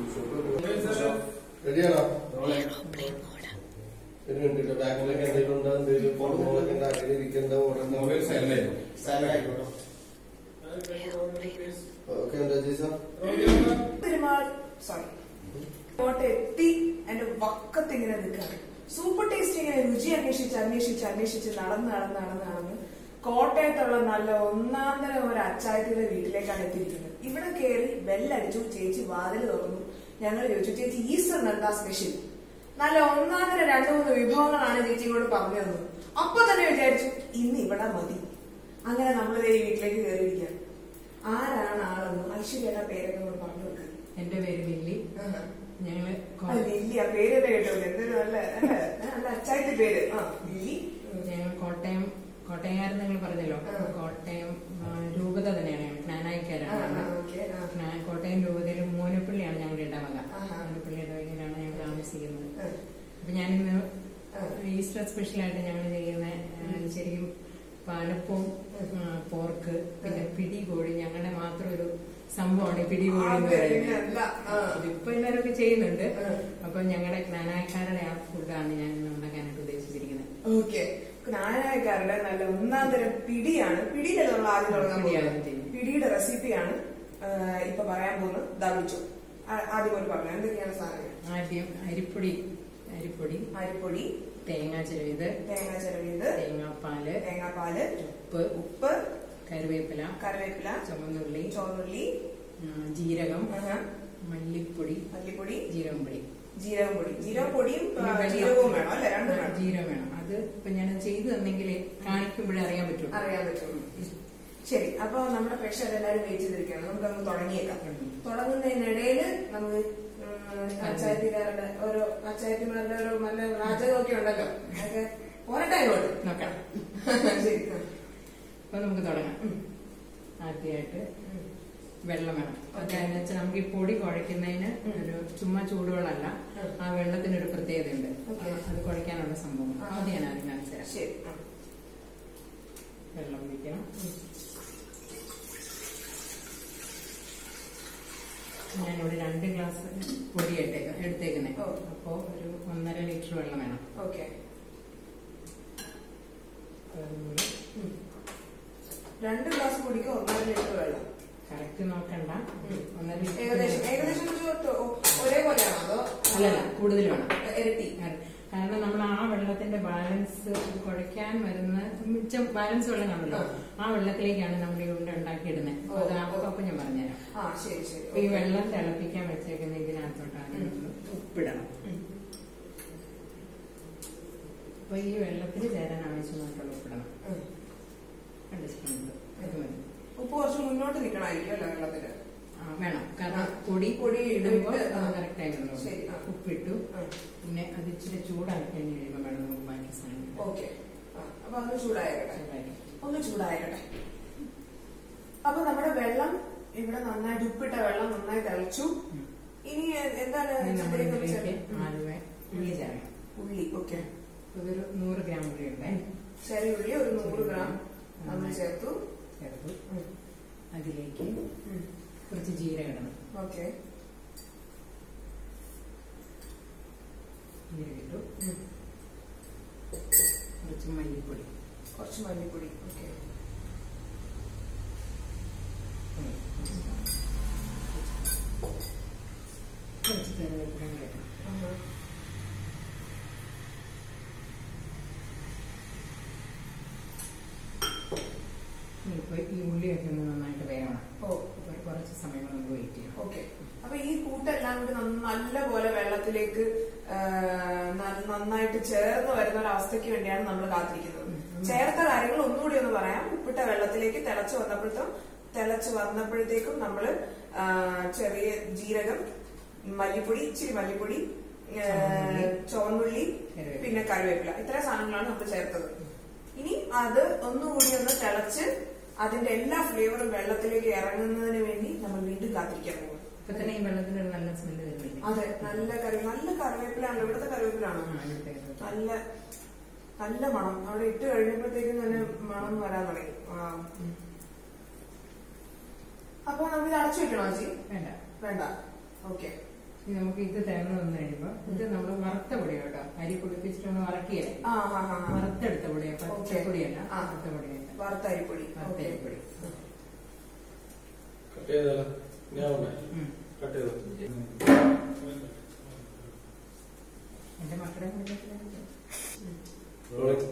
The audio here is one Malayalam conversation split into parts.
റെഡിയാണോ ഒരു മിനിറ്റ് ബാക്കിലൊക്കെ എന്തെങ്കിലും ഉണ്ടോ എന്തെങ്കിലും ഫോണുകളൊക്കെ ഉണ്ട് അടിയിൽ ഇരിക്കണ്ട ഓടണ്ട മൊബൈൽ സൈലന്റ് ആയിരുന്നു. സൈലന്റ് ആയിക്കോട്ടെ ഓക്കെ എന്താ സാർ പെരുമാൾ സോറി ഇങ്ങോട്ട് എത്തി എന്റെ വക്കത്ത് ഇങ്ങനെ നിൽക്കാണ് സൂപ്പർ ടേസ്റ്റ് ഇങ്ങനെ രുചി അന്വേഷിച്ച് അന്വേഷിച്ച് അന്വേഷിച്ച് നടന്ന് നടന്ന് നടന്ന് നടന്ന് കോട്ടയത്തുള്ള നല്ല ഒന്നാം തരം ഒരു അച്ചായത്തിന്റെ വീട്ടിലേക്കാണ് എത്തിയിരിക്കുന്നത് ഇവിടെ കയറി ബെല്ലടിച്ചു ചേച്ചി വാതിൽ തുറന്നു ഞങ്ങൾ ചോദിച്ചു ചേച്ചി ഈസ്റ്റർ എന്താ സ്പെഷ്യൽ നല്ല ഒന്നാം തരം രണ്ടു മൂന്ന് വിഭവങ്ങളാണ് ചേച്ചി ഇങ്ങോട്ട് പറഞ്ഞു തന്നത് അപ്പൊ തന്നെ വിചാരിച്ചു ഇന്ന് ഇവിടെ മതി അങ്ങനെ നമ്മളിതേ ഈ വീട്ടിലേക്ക് കയറിയിരിക്കുകയാണ് ആരാണ് ആളെന്ന് ഐശ്വര്യയുടെ പേരൊക്കെ ഇങ്ങോട്ട് പറഞ്ഞു വെക്കുക എന്റെ പേര് ലില്ലി ഞങ്ങള് കോ- ആ, ലില്ലി ആ പേര് തന്നെ കേട്ടോളൂ എന്തൊരു നല്ല അല്ലേ? നല്ല അച്ചായത്തെ പേര് ആ ലില്ലി ഞങ്ങൾ കോട്ടയം കോട്ടയംകാരൻ നിങ്ങൾ പറഞ്ഞല്ലോ ആ. കോട്ടയം ആ, രൂപത തന്നെയാണ് ഞങ്ങൾ ആ, ക്നാനായിക്കാരാണ് ആ, ഓക്കേ, ആ. ക്നാ- കോട്ടയം രൂപതയിൽ മൂനപ്പള്ളിയാണ് ഞങ്ങളുടെ ഇടവക ആഹാ. മൂനപ്പള്ളി ഇടവകയിലാണ് ഞങ്ങൾ താമസിക്കുന്നത് ആ, അപ്പൊ ഞാനിന്ന് ആ. ഈസ്റ്റർ സ്പെഷ്യലായിട്ട് ഞങ്ങൾ ചെയ്യുന്ന ആ, ശരിക്കും പാലപ്പവും ആ, പോർക്ക് പിന്നെ പിടി കോഴി ഞങ്ങളുടെ മാത്രം ഒരു സംഭവമാണ് ഈ പിടി കോഴി എന്ന് അതെ, പറയുന്നത് പിന്നല്ല. ആ. ഇതിപ്പോ എല്ലാവരൊക്കെ ചെയ്യുന്നുണ്ട് ആ. അപ്പൊ ഞങ്ങളുടെ ജ്ഞാനായക്കാരുടെ ആ ഫുഡാണ് ഞാൻ ഇന്ന് ഉണ്ടാക്കാനായിട്ട് ഉദ്ദേശിച്ചിരിക്കുന്നത് ഓക്കെ നാരായക്കാരുടെ നല്ല ഒന്നാം തരം പിടിയാണ് പിടിയുടെ നമ്മൾ ആദ്യം തുടങ്ങാൻ പിടിയാണ് പോകുന്നത് ചെയ്യുന്നത്. പിടിയുടെ റെസിപ്പിയാണ് ആ, ഇപ്പൊ പറയാൻ പോകുന്നത് ദാവിച്ചു ആദ്യം കൊണ്ട് പറഞ്ഞു എന്തൊക്കെയാണ് സാധനങ്ങൾ ആദ്യം അരിപ്പൊടി അരിപ്പൊടി അരിപ്പൊടി തേങ്ങ ചിരവിത് തേങ്ങ ചിരവിയത് തേങ്ങാപ്പാല് തേങ്ങാപ്പാല് ഉപ്പ് ഉപ്പ് കറിവേപ്പില കറിവേപ്പില ചുമന്നുള്ളി ചുവന്നുള്ളി ആ, ജീരകം ആഹാ, മല്ലിപ്പൊടി മല്ലിപ്പൊടി ജീരകം പൊടി ജീരകം പൊടി ജീരകം പൊടിയും ആ, പിന്നെ വെള്ളം. ജീരകവും വേണം അല്ലെ രണ്ടും ആ, വേണം ജീരകം വേണം അത് ഇപ്പൊ ഞാൻ ചെയ്തു തന്നെങ്കിൽ കാണിക്കുമ്പോഴേ അറിയാൻ പറ്റും അറിയാൻ പറ്റും ശരി അപ്പൊ നമ്മുടെ പ്രേക്ഷകർ എല്ലാവരും വെയിറ്റ് ചെയ്തിരിക്കുകയാണ് നമുക്ക് അങ്ങ് തുടങ്ങിയേക്കാം ഉം. തുടങ്ങുന്നതിനിടയിൽ നമുക്ക് പഞ്ചായത്തുകാരുടെ ഓരോ പഞ്ചായത്തുമാരുടെ ഓരോ നല്ല വാചകമൊക്കെ ഉണ്ടല്ലോ അതൊക്കെ പോരട്ടെ ഇങ്ങോട്ട് നോക്കാം ശരി ആ. അപ്പൊ നമുക്ക് തുടങ്ങാം ആദ്യമായിട്ട് ഉം. വെള്ളം വേണം അതെന്ന് വെച്ചാൽ നമുക്ക് ഈ പൊടി കുഴയ്ക്കുന്നതിന് ഉം. ഒരു ചുമ്മാ ചൂടുവെള്ളമല്ല ഉം. ആ വെള്ളത്തിന് ഒരു പ്രത്യേകതയുണ്ട് ഓക്കേ. അത് കുഴയ്ക്കാനുള്ള സംഭവം ആ. അത് ഞാൻ ആദ്യം കാണിച്ചു തരാം ശരി ആ. വെള്ളം ഒഴിക്കണം ഞാനിവിടെ രണ്ട് ഗ്ലാസ് പൊടി എടുത്തേക്ക എടുത്തേക്കുന്നേ ഓ. അപ്പോ ഒരു ഒന്നര ലിറ്റർ വെള്ളം വേണം ഓക്കെ അതുകൂടി ഉം. രണ്ട് ഗ്ലാസ് പൊടിക്ക് ഒന്നര ലിറ്റർ വെള്ളം കറക്റ്റ് നോക്കണ്ട ഉം. ഒന്നര ഏകദേശം ലിറ്റർ ഏകദേശം ഒരു ഒ- ഒരേപോലെയാണോ അതോ അല്ലല്ല കൂടുതൽ വേണം ഇരട്ടി കാരണം നമ്മൾ ആ വെള്ളത്തിന്റെ ബാലൻസ് കുഴയ്ക്കാൻ വരുന്ന മിച്ചം ബാലൻസ് വെള്ളം കാണുമല്ലോ ആ വെള്ളത്തിലേക്കാണ് നമ്മൾ ഈ ഉണ്ട ഉണ്ടാക്കിയിടുന്നത് ഓ, അത് ഓ. അപ്പൊ ഞാൻ പറഞ്ഞുതരാം ആ ശരി ശരി അപ്പൊ ഈ വെള്ളം തിളപ്പിക്കാൻ വെച്ചേക്കുന്ന ഇതിനകത്തോട്ടാണ് ഉം. നമ്മൾ ഉപ്പിടണം ഉം. അപ്പൊ ഈ വെള്ളത്തിൽ ചേരാൻ ആവശ്യമായിട്ടുള്ള ഉപ്പിടണം ഉം. രണ്ട് സ്പൂൺ ഇട്ടു. അത് മതി ഉപ്പ് കുറച്ച് മുന്നോട്ട് നിൽക്കണമായിരിക്കും അല്ലേ വെള്ളത്തില് ആ, വേണം കാരണം ആ. പൊടി പൊടി ഇടുമ്പോൾ ഇട്ട് ആ. കറക്റ്റ് ആയിരുന്നു ശരി, ആ. ഉപ്പിട്ടു ആ. പിന്നെ അത് ഇച്ചിരി ചൂടാക്കി കഴിഞ്ഞ് കഴിയുമ്പോൾ വേണം നമുക്ക് ബാക്കി സാധനം ഓക്കെ ആ, അപ്പൊ ഒന്ന് ചൂടായിക്കട്ടെ ചൂടാക്കി ഒന്ന് ചൂടായിക്കട്ടെ അപ്പൊ നമ്മുടെ വെള്ളം ഇവിടെ നന്നായിട്ട് ഉപ്പിട്ട വെള്ളം നന്നായി തിളച്ചു ഉം. ഇനി എ- എന്താണ് ഇനി നമ്മൾ ഇതിലേക്ക് ഇതിലേക്ക് ചേർക്കുന്നത്? ആലുവ ഉള്ളി ചേർക്കണം ഉള്ളി ഓക്കെ ഇതൊരു നൂറ് ഗ്രാം ഉള്ളി ഉണ്ട് ചെറിയ ഉള്ളി ഒരു നൂറ് ഗ്രാം നമ്മൾ ചേർത്തു ചേർത്തു അതിലേക്ക് കുറച്ച് ജീരകം ഇടണം ഓക്കെ ജീരകം ഇട്ടു കുറച്ച് മല്ലിപ്പൊടി കുറച്ച് മല്ലിപ്പൊടി ഓക്കെ കുറച്ച് കറിവേപ്പില കൂടെ ഇടണം ഇപ്പൊ ഈ ഉള്ളിയൊക്കെ ഒന്ന് നന്നായിട്ട് വേകണം ഓ അപ്പൊ കുറച്ച് സമയം നമുക്ക് വെയിറ്റ് ചെയ്യാം ഓക്കെ അപ്പൊ ഈ കൂട്ടെല്ലാം കൂടി നന്ന- നല്ലപോലെ വെള്ളത്തിലേക്ക് ആ, ന- നന്നായിട്ട് ചേർന്ന് വരുന്ന ഒരു അവസ്ഥയ്ക്ക് വേണ്ടിയാണ് നമ്മൾ കാത്തിരിക്കുന്നത് ഉം. ചേർത്ത കാര്യങ്ങൾ ഒന്നുകൂടി ഒന്ന് പറയാം ഉപ്പിട്ട വെള്ളത്തിലേക്ക് തിളച്ചു വന്നപ്പോഴത്തും തിളച്ചു വന്നപ്പോഴത്തേക്കും നമ്മൾ ചെറിയ ജീരകം മല്ലിപ്പൊടി ഇച്ചിരി മല്ലിപ്പൊടി ആ, ചുവന്നുള്ളി. ചുവന്നുള്ളി കറിവേപ്പില. പിന്നെ കറിവേപ്പില ഇത്രയും സാധനങ്ങളാണ് നമ്മൾ ചേർത്തത് ഇനി അത് ഒന്നുകൂടി ഒന്ന് തിളച്ച് അതിന്റെ എല്ലാ ഫ്ലേവറും വെള്ളത്തിലേക്ക് ഇറങ്ങുന്നതിന് വേണ്ടി നമ്മൾ വീണ്ടും കാത്തിരിക്കാൻ പോകും ഇപ്പൊ തന്നെ ഈ വെള്ളത്തിന് ഒരു നല്ല സ്മെല്ല് വരുന്നില്ലേ അതെ നല്ല കറി നല്ല കറിവേപ്പിലാണല്ലോ ഇവിടുത്തെ കറിവേപ്പിലാണോ ആ, ഇവിടുത്തെ കറിവേപ്പില. നല്ല നല്ല മണം അവിടെ ഇട്ട് കഴിഞ്ഞപ്പോഴത്തേക്കും തന്നെ മണം വരാൻ തുടങ്ങി ആ. അപ്പൊ നമുക്ക് ഇത് അടച്ചു വെക്കണോ ചേച്ചി വേണ്ട വേണ്ട ഓക്കെ ഇത് നമുക്ക് ഇത് തേങ്ങ വന്നു കഴിയുമ്പോ ഇത് നമ്മൾ വറുത്ത പൊടിയോ കേട്ടോ അരി പൊടിപ്പിച്ചിട്ടൊന്ന് വറക്കിയല്ലേ ആ ഹാ ഹാ ഹാ വറുത്തെടുത്ത പൊടിയോ പച്ചപ്പൊടിയല്ല ആ. വറുത്ത പൊടിയല്ല വറുത്ത അരിപ്പൊടി വറുത്ത ഓക്കെ അരിപ്പൊടി കട്ട് ചെയ്തല്ലോ ഞാൻ ഉണ്ടായി ഉം. കട്ട് ചെയ്തു എന്റെ മക്കളെ കൊണ്ടുവരുന്നത്. റോളിംഗ്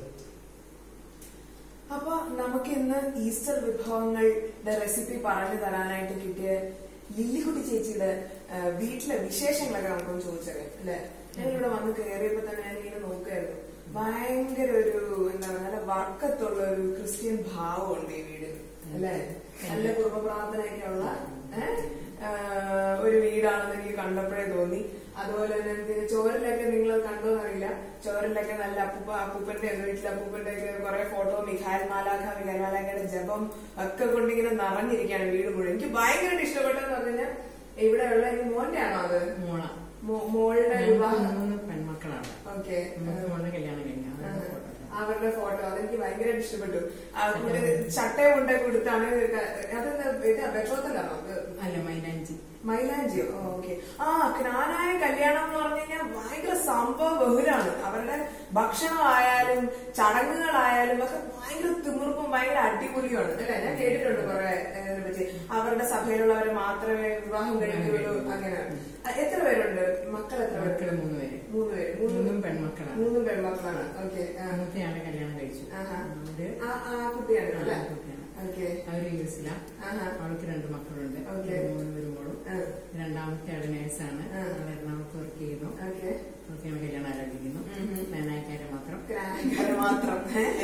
അപ്പൊ നമുക്ക് ഇന്ന് ഈസ്റ്റർ വിഭവങ്ങളുടെ റെസിപ്പി പറഞ്ഞു തരാനായിട്ട് കിട്ടിയ ലില്ലിക്കുട്ടി ചേച്ചിയുടെ ആ, വീട്ടിലെ വിശേഷങ്ങളൊക്കെ നമുക്കൊന്ന് ചോദിച്ചറിയാം അല്ലെ ഞങ്ങളിവിടെ വന്ന് കയറിയപ്പോ തന്നെ ഞാൻ ഇങ്ങനെ നോക്കായിരുന്നു ഭയങ്കര ഒരു എന്താ പറയുക നല്ല വർക്കത്തുള്ള ഒരു ക്രിസ്ത്യൻ ഭാവമുണ്ട് ഈ വീടിന് അല്ലെ നല്ല കുടുംബ പ്രാർത്ഥനയൊക്കെ ഉള്ള ഏഹ് ആ, ഒരു വീടാണെന്ന് എനിക്ക് കണ്ടപ്പോഴേ തോന്നി അതുപോലെ തന്നെ എനിക്ക് ചോറിലൊക്കെ നിങ്ങൾ കണ്ടോന്നറിയില്ല ചോറിലൊക്കെ നല്ല അപ്പൂപ്പ അപ്പൂപ്പന്റെ വീട്ടിലെ അപ്പൂപ്പന്റെ ഒക്കെ കുറെ ഫോട്ടോ മിഖാൽ മാലാഖ മിഖാൽ മാലാഖയുടെ ജപം ഒക്കെ കൊണ്ടിങ്ങനെ നിറഞ്ഞിരിക്കുകയാണ് വീട് മുഴുവൻ എനിക്ക് ഭയങ്കരമായിട്ട് ഇഷ്ടപ്പെട്ടെന്ന് പറഞ്ഞാൽ ഇവിടെയുള്ള ഈ മോന്റെ ആണോ അത് മോള മോ- മോളുടെ ഞങ്ങൾക്ക് വിവാഹം മൂന്ന് പെൺമക്കളാണ് ഓക്കെ മൂന്ന് മോളുടെ കല്യാണം കഴിഞ്ഞു അവരുടെ photo. അവരുടെ ഫോട്ടോ അതെനിക്ക് ഭയങ്കരമായിട്ട് ഇഷ്ടപ്പെട്ടു ആ, കൂടെ ചട്ടയും കൊണ്ടേ കൊടുത്താണ് അതെന്താ ഇത് ബെട്രോത്തലാണോ അല്ല മൈലാഞ്ചി മൈലാഞ്ചിയോ ഓക്കെ ആ ജ്ഞാനായ കല്യാണം എന്ന് പറഞ്ഞു കഴിഞ്ഞാൽ ഭയങ്കര സംഭവ ബഹുരാണ് അവരുടെ ഭക്ഷണമായാലും ചടങ്ങുകളായാലും ഒക്കെ ഭയങ്കര തിമിർപ്പും ഭയങ്കര അടിപൊളിയുമാണ് അല്ലെ ഞാൻ കേട്ടിട്ടുണ്ട് കുറെ ഇതിനെ പറ്റി അവരുടെ സഭയിലുള്ളവരെ മാത്രമേ വിവാഹം കഴിക്കുള്ളൂ അങ്ങനെ ആ, എത്ര പേരുണ്ട് മക്കൾ എത്ര മക്കള് പേരുണ്ട് മൂന്ന് പേര് മൂന്ന് പേര് മൂന്നും മൂന്നും പെൺമക്കളാണ് മൂന്നും പെൺമക്കളാണ് ഓക്കെ മൂത്തയാളെ കല്യാണം കഴിച്ചു ആഹാ. അവര് ആ ആ കുട്ടിയാണ് ആ, അല്ലേ കുട്ടിയാണ്. ഓക്കെ അവര് യു എസിലാണ് ആഹാ അവൾക്ക് രണ്ട് മക്കളുണ്ട് ഓക്കേ. ഒരു മോനും ഒരു മോളും ആ, രണ്ടാമത്തെ ആള് നേഴ്സാണ് ആ. അവൾ എറണാകുളത്ത് വർക്ക് ചെയ്യുന്നു ഓക്കെ അവൾക്കാണ് കല്യാണം ആലോചിക്കുന്നു ഉം ഉം. നാനായിക്കാരെ മാത്രം ഗ്രാൻഡ് മാത്രം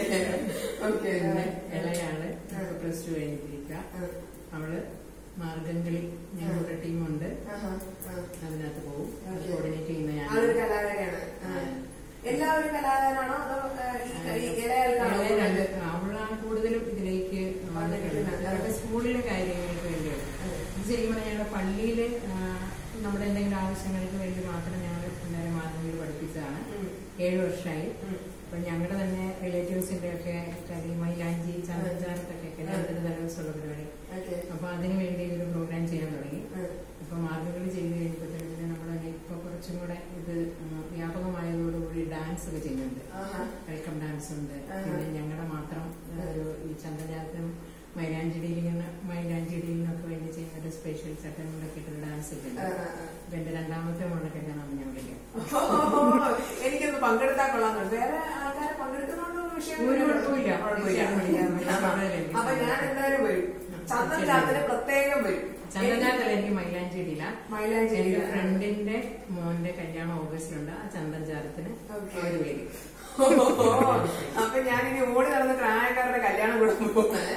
ഓക്കെ പിന്നെ ഇളയാള് പ്ലസ് ടു കഴിഞ്ഞിട്ടിരിക്കുക അവള് മാർഗംകളി ഞങ്ങളുടെ ടീമുണ്ട് അതിനകത്ത് പോകും അത് ഓക്കേ. കോർഡിനേറ്റ് ചെയ്യുന്ന ഞാൻ അതൊരു കലാകാരിയാണ് ആ. എല്ലാവരും കലാകാരനാണോ അതോ ആ, ഈ- ഈ ഇളയാൾക്കാണോ ഇളയ രണ്ട് അവളാണ് കൂടുതലും ഇതിലേക്ക് വന്നിട്ടുള്ളത് വന്നിട്ടുള്ളത്. അവരുടെ സ്കൂളിലെ കാര്യങ്ങൾക്ക് വേണ്ടിയാണ് ഇത് ശരിക്കും പറഞ്ഞാൽ ഞങ്ങളുടെ പള്ളിയില് ആ, നമ്മുടെ എന്തെങ്കിലും ആവശ്യങ്ങൾക്ക് വേണ്ടി മാത്രം ഞങ്ങൾ പിള്ളേരെ മാർഗംകളി പഠിപ്പിച്ചതാണ് ഉം. ഏഴ് വർഷമായി ഉം. അപ്പൊ ഞങ്ങളുടെ തന്നെ റിലേറ്റീവ്സിന്റെ ഒക്കെ കളി മൈലാഞ്ചി ചന്ദ്രചാരത്തൊക്കെ കല്യാണത്തിന് തലേദിവസമുള്ള പരിപാടി ഓക്കെ അപ്പൊ അതിനു വേണ്ടി ഒരു പ്രോഗ്രാം ചെയ്യാൻ തുടങ്ങി ഉം. അപ്പൊ മാർഗംകളി ചെയ്ത് കഴിയുമ്പോഴത്തേക്കും നമ്മൾ ഇപ്പൊ കുറച്ചും കൂടെ ഇത് ഉം, വ്യാപകമായതോടുകൂടി ഡാൻസ് ഒക്കെ ചെയ്യുന്നുണ്ട് ആഹാ. വെൽക്കം ഡാൻസ് ഉണ്ട് ആഹാ. പിന്നെ ഞങ്ങളുടെ മാത്രം ആ, ഒരു ഈ ചന്ദ്രജാതത്തിനും മൈലാഞ്ചിടിയിലിങ്ങനെ മൈലാഞ്ചിടിയിലിനൊക്കെ വേണ്ടി ചെയ്യുന്ന ഒരു സ്പെഷ്യൽ ചട്ടങ്ങളിലൊക്കെ ഇട്ടൊരു ഡാൻസ് ഒക്കെ ആ, ഉണ്ട് ആ, ആ. അപ്പൊ എന്റെ രണ്ടാമത്തെ മോളെ കല്യാണം ഞാൻ വിളിക്കാം എനിക്കൊന്ന് പങ്കെടുത്താൽ കൊള്ളാന്നുണ്ട് വേറെ ആൾക്കാരെ പങ്കെടുക്കുന്നോണ്ടൊന്നും വിഷയം ഒരു കുഴപ്പമില്ല. കുഴപ്പമില്ല കുഴപ്പമില്ല. അപ്പൊ ഞാൻ എന്തായാലും വരും ചന്ദൻ ചാത്തിന് പ്രത്യേകം വരും ചന്ദ്രജാതല എനിക്ക് മൈലാഞ്ചി ഇടിയില്ല മൈലാഞ്ചി എന്റെ ഇടിയില്ല. ഫ്രണ്ടിന്റെ മോന്റെ കല്യാണം ഓഗസ്റ്റിലുണ്ട് ആ ചന്ദൻ ചാരത്തിന് ഓക്കേ. അവര് വിളിക്കും ഓ, അപ്പൊ ഞാനിനി ഓടി നടന്ന് പ്രായക്കാരുടെ കല്യാണം കൂടെ പോകുന്നത്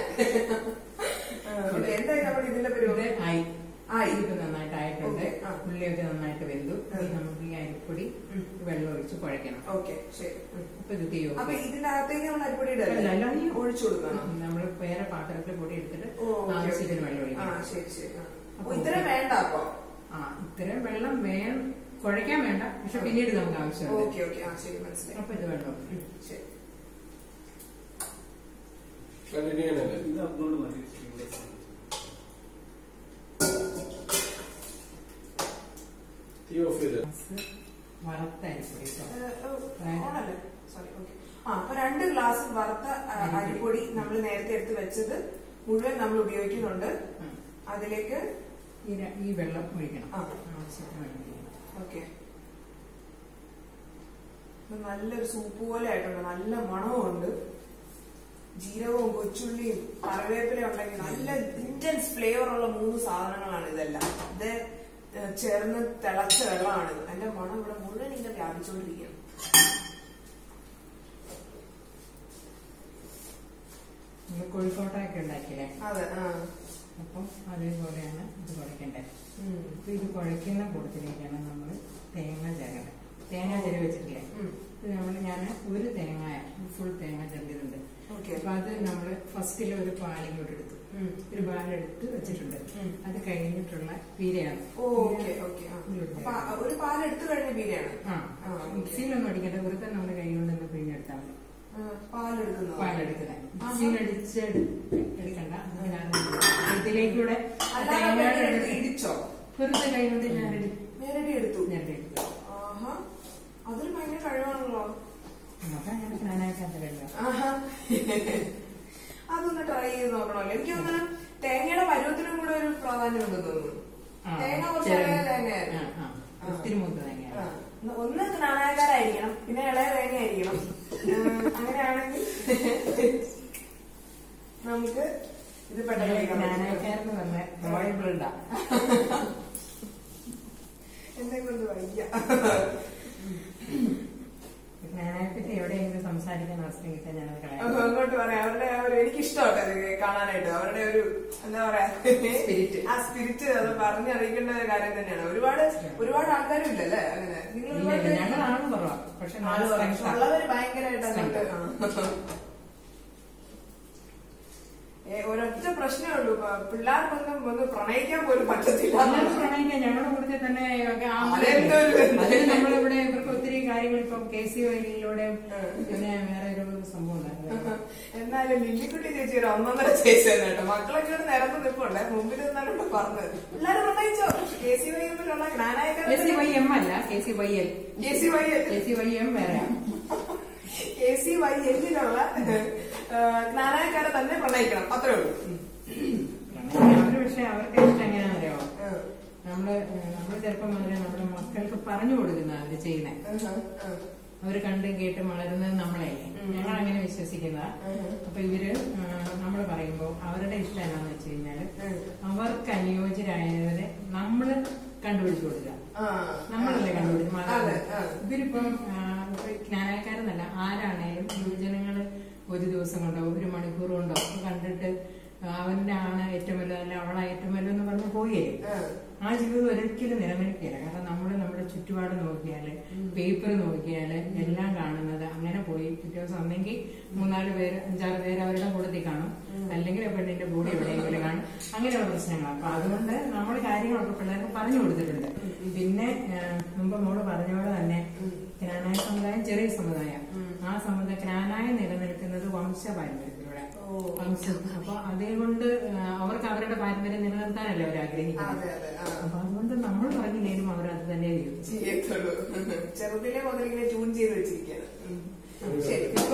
എന്തായി നമ്മുടെ ഇതിന്റെ ഇത് പരിപാടി ആയി ആയി. ഇത് നന്നായിട്ട് ആയിട്ടുണ്ട് ഓക്കേ, ആ. ഉള്ളിയൊക്കെ നന്നായിട്ട് വെന്തു ആ. ഇനി നമുക്ക് ഈ അരിപ്പൊടി ഉം. വെള്ളം ഒഴിച്ച് കുഴയ്ക്കണം ഓക്കെ ശരി ഉം. അപ്പൊ ഇത് തീ അപ്പൊ ഓഫ് ഇതിന്റെ അകത്തേക്ക് നമ്മൾ അരിപ്പൊടി അല്ല, അല്ല, ഇടല്ലേ അയ്യോ. ഒഴിച്ചു കൊടുക്കണം നമ്മൾ വേറെ പാത്രത്തിൽ പൊടി എടുത്തിട്ട് ഓ, ഓക്കേ, ആവശ്യത്തിന് ഓക്കേ. വെള്ളം ആ ഒഴിക്കണം ശരി ശരി ആ. അപ്പൊ ഓ, ഇത്രയും വേണ്ട അപ്പൊ ആ ഇത്രയും വെള്ളം വേണം കുഴയ്ക്കാൻ വേണ്ട പക്ഷെ പിന്നീട് നമുക്ക് ആവശ്യമുണ്ട് ഓക്കെ ഓക്കെ ആ ശരി മനസ്സിലായി അപ്പൊ ഇത് വെള്ളം ഉം, ശരി കണ്ടിന്യൂ ചെയ്യാനല്ലേ ഇത് അപ്ലോഡ് മതി തീ ഓഫ് ചെയ്ത് വറുത്ത അരിപ്പൊടി കേട്ടോ. ഓണല്ലേ സോറി ഓക്കെ ആ അപ്പൊ രണ്ട് ഗ്ലാസ് വറുത്ത ആ, അരിപ്പൊടി നമ്മൾ നേരത്തെ എടുത്ത് വെച്ചത് മുഴുവൻ നമ്മൾ ഉപയോഗിക്കുന്നുണ്ട് ഉം. അതിലേക്ക് ഈ ര- ഈ വെള്ളം ഒഴിക്കണം ആ. ആവശ്യത്തിന് വെള്ളം ഒഴിക്കണം ഓക്കെ നല്ലൊരു സൂപ്പ് പോലെ ആയിട്ടുണ്ട് നല്ല മണവുമുണ്ട് ജീരകവും കൊച്ചുള്ളിയും കറിവേപ്പിലയും ഉണ്ടെങ്കിൽ നല്ല ഇന്റൻസ് ഫ്ലേവർ ഉള്ള മൂന്ന് സാധനങ്ങളാണ് ഇതെല്ലാം ഇത് ഏഹ്, ചേർന്ന് തിളച്ച വെള്ളമാണ് ഇത്. അതിന്റെ മണം ഇവിടെ മുഴുവൻ ഇങ്ങനെ വ്യാപിച്ചുകൊണ്ടിരിക്കുകയാണ് നമ്മൾ കോഴിക്കോട്ടൊക്കെ ഉണ്ടാക്കിയില്ലേ അതെ ആ അപ്പം അതേപോലെയാണ് ഇത് കുഴക്കേണ്ടത് ഉം. അപ്പൊ ഇത് കുഴക്കുന്ന കൂട്ടത്തിലേക്കാണ് നമ്മൾ തേങ്ങ ചേർക്കേണ്ടത് തേങ്ങ ചെരി വെച്ചിട്ടില്ലേ ഉം. ഇത് നമ്മൾ ഞാൻ ഒരു തേങ്ങ ഫുൾ തേങ്ങ ചെറിയതുണ്ട് ഓക്കെ അപ്പൊ അത് നമ്മൾ ഫസ്റ്റിൽ ഒരു പാലിങ്ങോട്ട് എടുത്തു ഉം. ഒരു പാലെടുത്ത് വെച്ചിട്ടുണ്ട് ഉം. അത് കഴിഞ്ഞിട്ടുള്ള പീരയാണ് ഓ ഓക്കെ ഓക്കെ ആ. അപ്പൊ ആ, ഒരു പാൽ എടുത്തു കഴിഞ്ഞ ബീരാണ് ആ ആ, ഓക്കേ. മിക്സിയിലൊന്നും അടിക്കണ്ട വെറുതെ നമ്മുടെ കൈ കൊണ്ട് തന്നെ പിഴിഞ്ഞെടുത്താൽ മതി പാലെടുക്കുന്നത് പാലെടുക്കുന്നത് ആഹാ. മിക്സിയിലടിച്ച് എടുക്കണ്ട അതിനാണ് ഇതിലേക്കൂടെ അല്ലാതെ തേങ്ങയുടെ എടുത്ത് എടുത്ത് ഇടിച്ചോ വെറുതെ കൈ കൊണ്ട് ഞാൻ എടു- നേരടി എടുത്തു നേരത്തെ എടുത്തു ആഹാ അതൊരു ഭയങ്കര കഴിവാണല്ലോ അപ്പൊ അങ്ങനെ ഞാനായിട്ട് കഴിയാം ആഹാ. അതൊന്ന് ട്രൈ ചെയ്ത് നോക്കണമല്ലോ എനിക്ക് തോന്നുന്നു തേങ്ങയുടെ പരുവത്തിനും കൂടെ ഒരു പ്രാധാന്യം ഉണ്ടെന്ന് തോന്നുന്നു തേങ്ങ കുറച്ച് ഇളയ തേങ്ങയായിരുന്നു ഒത്തിരി മൂത്ത തേങ്ങ ആ. ഒന്ന് നാണയക്കാരായിരിക്കണം പിന്നെ ഇളയ തേങ്ങ ആയിരിക്കണം അങ്ങനെയാണെങ്കിൽ നമുക്ക് ഇത് പെട്ടെന്ന് കഴിക്കാൻ പറ്റും. ഞാനായിക്കാരെന്ന് പറഞ്ഞ റോയൽ ബ്ലഡാ എന്നെ കൊണ്ട് വയ്യ ഞാനായിട്ട് എവിടെയെങ്കിലും സംസാരിക്കാൻ അവസരം കിട്ടാൻ ഞാനത് അപ്പൊ കളയാം അങ്ങോട്ട് പറയാം അവരുടെ ആ ഒരു എനിക്ക് ഇഷ്ടമാട്ടോ അത് കാണാനായിട്ട് അവരുടെ ഒരു എന്താ പറയാ Spirit. ആ സ്പിരിറ്റ് അത് പറഞ്ഞറിയിക്കേണ്ട ഒരു കാര്യം തന്നെയാണ് ഒരുപാട് ഒരുപാട് ആൾക്കാരും ഇല്ലല്ലേ അങ്ങനെ നിങ്ങൾ ഇല്ല ഒരുപാട് ഇല്ല ഞങ്ങൾ ആളും കുറവാ പക്ഷെ ആള് നല്ല കുറച്ച് strength ആ. ഉള്ളവര് ഭയങ്കരമായിട്ട് അങ്ങോട്ട് ആ. ഏ, ഒരൊറ്റ പ്രശ്നമേ ഉള്ളൂ പ- പിള്ളേർക്കൊന്നും ഒന്ന് പ്രണയിക്കാൻ പോലും പറ്റത്തില്ല എല്ലാവരും പ്രണയിക്കാൻ ഞങ്ങളുടെ കൂട്ടത്തിൽ തന്നെ ഒക്കെ ആ- അതെന്തോ ഒരു ബന്ധം. അതിന് നമ്മളിവിടെ ഇവർക്ക് ഒത്തിരി കാര്യങ്ങൾ ഇപ്പം കെ സി വൈലിലൂടെ ഉം. പിന്നെ വേറെ ഒരു സംഭവം ഉണ്ടായിരുന്നു എന്നാലും ലില്ലിക്കുട്ടി ചേച്ചി ഒരു ഒന്നൊന്നര ചേച്ചി തന്നെ കേട്ടോ മക്കളൊക്കെ ഇവിടെ നിരന്ന് നിൽപ്പുണ്ടേ മുമ്പിൽ നിന്നാണ് ഇവിടെ പറഞ്ഞത് പിള്ളേർ പ്രണയിച്ചോ കെ സി വൈമ്പിലുള്ള കെ സി ജ്ഞാനായക്കാരെ വൈ എം അല്ല K C Y L K C Y K C Y M വേറെ കെ സി വൈ എന്നിലുള്ള ജ്ഞാനായക്കാരെ തന്നെ പ്രണയിക്കണം അത്രേ ഉള്ളൂ അവര് പക്ഷെ അവർക്ക് ഇഷ്ടം എങ്ങനെയാണെന്ന് അറിയാമോ നമ്മള് ഏഹ്, നമ്മള് ചെറുപ്പം മുതലേ നമ്മുടെ മക്കൾക്ക് പറഞ്ഞു കൊടുക്കുന്ന അവര് ചെയ്യുന്നത് അവര് കണ്ടും കേട്ടും വളരുന്നത് നമ്മളെയല്ലേ ഉം. ഞങ്ങൾ അങ്ങനെ വിശ്വസിക്കുന്നതാ ഉം. അപ്പൊ ഇവര് നമ്മൾ പറയുമ്പോൾ അവരുടെ ഇഷ്ടം എന്നാന്ന് വെച്ച് കഴിഞ്ഞാല് അവർക്ക് അനുയോജ്യരായവരെ നമ്മള് കണ്ടുപിടിച്ചു കൊടുക്കുക നമ്മളല്ലേ കണ്ടുപിടിക്കും അതെ ആ. ഇവരിപ്പം ജ്ഞാനക്കാരെന്നല്ല ആരാണേലും യുവജനങ്ങള് ഒരു ദിവസം കൊണ്ടോ ഒരു മണിക്കൂർ കൊണ്ടോ ഒക്കെ കണ്ടിട്ട് അവന്റെ ആണ് ഏറ്റവും വലുത് അല്ല അവളാ ഏറ്റവും വലുത് എന്ന് പറഞ്ഞ് പോയേ ആ. ആ ജീവിതം ഒരിക്കലും നിലനിൽക്കില്ല കാരണം നമ്മൾ നമ്മുടെ ചുറ്റുപാട് നോക്കിയാല് പേപ്പർ നോക്കിയാല് എല്ലാം കാണുന്നത് അങ്ങനെ പോയി പിറ്റേ ദിവസം ഒന്നെങ്കിൽ മൂന്നാല് പേര് അഞ്ചാറ് പേര് അവരുടെ കൂട്ടത്തിൽ കാണും അല്ലെങ്കിൽ ആ പെണ്ണിന്റെ ബോഡി എവിടെയെങ്കിലും കാണും അങ്ങനെയുള്ള പ്രശ്നങ്ങൾ അപ്പൊ അതുകൊണ്ട് നമ്മൾ കാര്യങ്ങളൊക്കെ പിള്ളേർക്ക് പറഞ്ഞു കൊടുത്തിട്ടുണ്ട് പിന്നെ ആ, മുമ്പ് മോള് പറഞ്ഞ പോലെ തന്നെ ജ്ഞാനായ സമുദായം ചെറിയ സമുദായം ആ സമുദായം ജ്ഞാനായ നിലനിൽക്കുന്നത് വംശ പാരമ്പര്യത്തിലൂടെ ഓ. വംശം അപ്പൊ അതുകൊണ്ട് ആ, അവർക്ക് അവരുടെ പാരമ്പര്യം നിലനിർത്താനല്ലേ അവർ ആഗ്രഹിക്കുന്നത് അതെ അതെ ആ. അപ്പൊ അതുകൊണ്ട് നമ്മൾ പറഞ്ഞില്ലേലും അവർ അത് തന്നെ ചെയ്യും ചെയ്യത്തുള്ളൂ ചെറുതിലെ മുതൽ ഇങ്ങനെ ട്യൂൺ ചെയ്ത് വെച്ചിരിക്കുകയാണ് ഉം. ശരി